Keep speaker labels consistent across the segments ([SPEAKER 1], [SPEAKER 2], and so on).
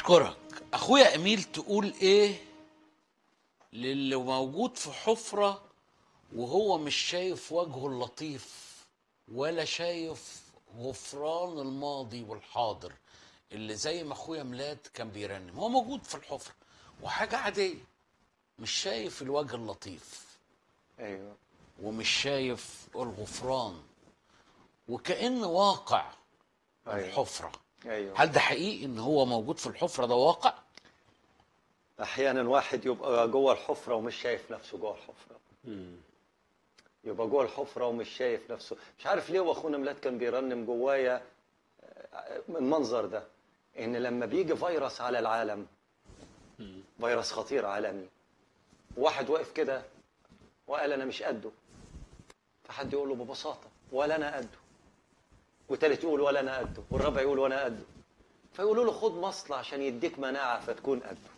[SPEAKER 1] اشكرك اخويا اميل تقول ايه للي موجود في حفره وهو مش شايف وجهه اللطيف ولا شايف غفران الماضي والحاضر اللي زي ما اخويا ميلاد كان بيرنم هو موجود في الحفره وحاجه عاديه مش شايف الوجه اللطيف
[SPEAKER 2] ايوه
[SPEAKER 1] ومش شايف الغفران وكأن واقع
[SPEAKER 2] أيوة.
[SPEAKER 1] الحفره
[SPEAKER 2] ايوه
[SPEAKER 1] هل ده حقيقي ان هو موجود في الحفره ده واقع
[SPEAKER 2] احيانا واحد يبقى جوه الحفره ومش شايف نفسه جوه الحفره يبقى جوه الحفره ومش شايف نفسه مش عارف ليه واخونا ميلاد كان بيرنم جوايا آه، المنظر ده ان لما بيجي فيروس على العالم فيروس خطير عالمي واحد واقف كده وقال انا مش قده فحد يقول له ببساطه ولا انا قده والتالت يقول ولا انا قده والرابع يقول وانا قده فيقولوا له خد مصل عشان يديك مناعه فتكون قده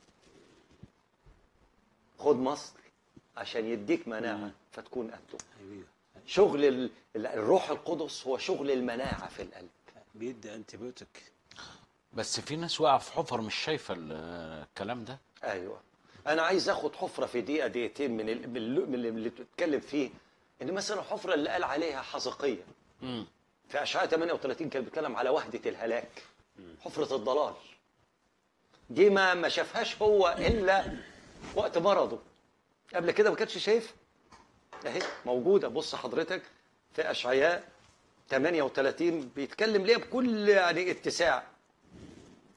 [SPEAKER 2] خد مصل عشان يديك مناعه فتكون قده
[SPEAKER 3] ايوه
[SPEAKER 2] شغل ال- ال- الروح القدس هو شغل المناعه في القلب
[SPEAKER 3] بيدي انتيبيوتيك
[SPEAKER 1] بس في ناس واقعه في حفر مش شايفه ال- الكلام ده
[SPEAKER 2] ايوه انا عايز اخد حفره في دقيقه دقيقتين من ال- من ال- من اللي بتتكلم فيه ان مثلا الحفره اللي قال عليها حزقيه
[SPEAKER 1] مم.
[SPEAKER 2] في اشعياء 38 كان بيتكلم على وحده الهلاك حفره الضلال دي ما ما شافهاش هو الا وقت مرضه قبل كده ما كانش شايف اهي موجوده بص حضرتك في اشعياء 38 بيتكلم ليه بكل يعني اتساع